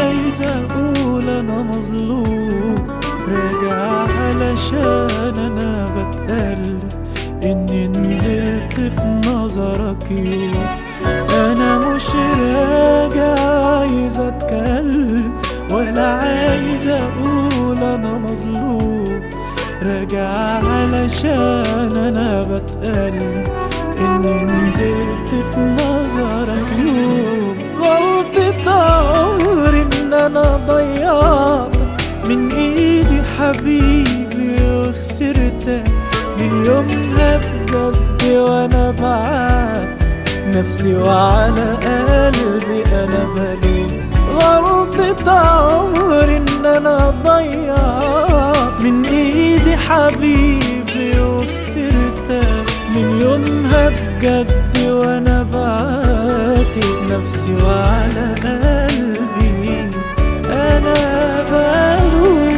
عايز اقول انا مظلوم راجع علشان انا بتقلب اني نزلت في نظرك يوم انا مش راجع عايز اتكلم ولا عايز اقول انا مظلوم راجع علشان انا بتقلب اني نزلت في نظرك يوم غلطة عمري ان انا ضيعتك من ايدي حبيبي وخسرتك من يومها بجد وانا بعت نفسي وعلى قلبي انا بلوم غلطة عمري ان انا ضيعت من ايدي حبيبي وخسرتك من يومها بجد وانا بعاتب نفسي وعلى قلبي انا بلوم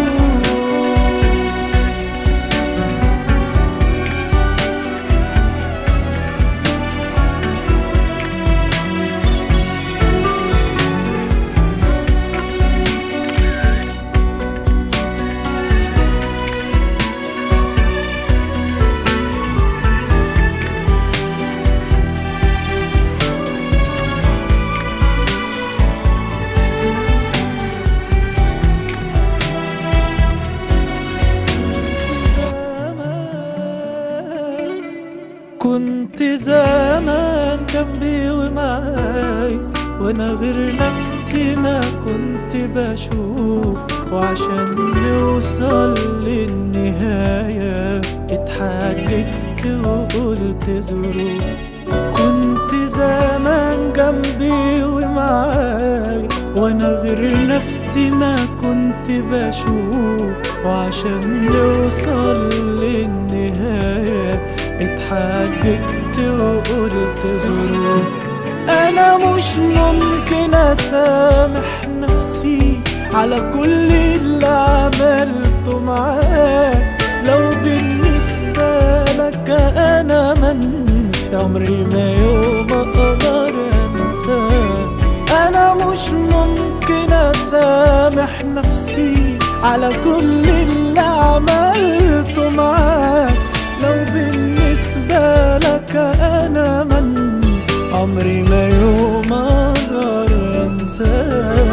كنت زمان جنبي ومعاي وانا غير نفسي ما كنت بشوف وعشان نوصل للنهاية اتحججت وقلت ظروف كنت زمان جنبي ومعاي وانا غير نفسي ما كنت بشوف وعشان نوصل للنهاية اتحججت وقلت ظروف انا مش ممكن اسامح نفسي على كل اللي عملته معاك لو بالنسبة لك انا منسي عمري ما يوم اقدر انساك انا مش ممكن اسامح نفسي على كل اللي عملته معاك لو بالنسبة لك انا منسي عمري ما يوم اقدر انساك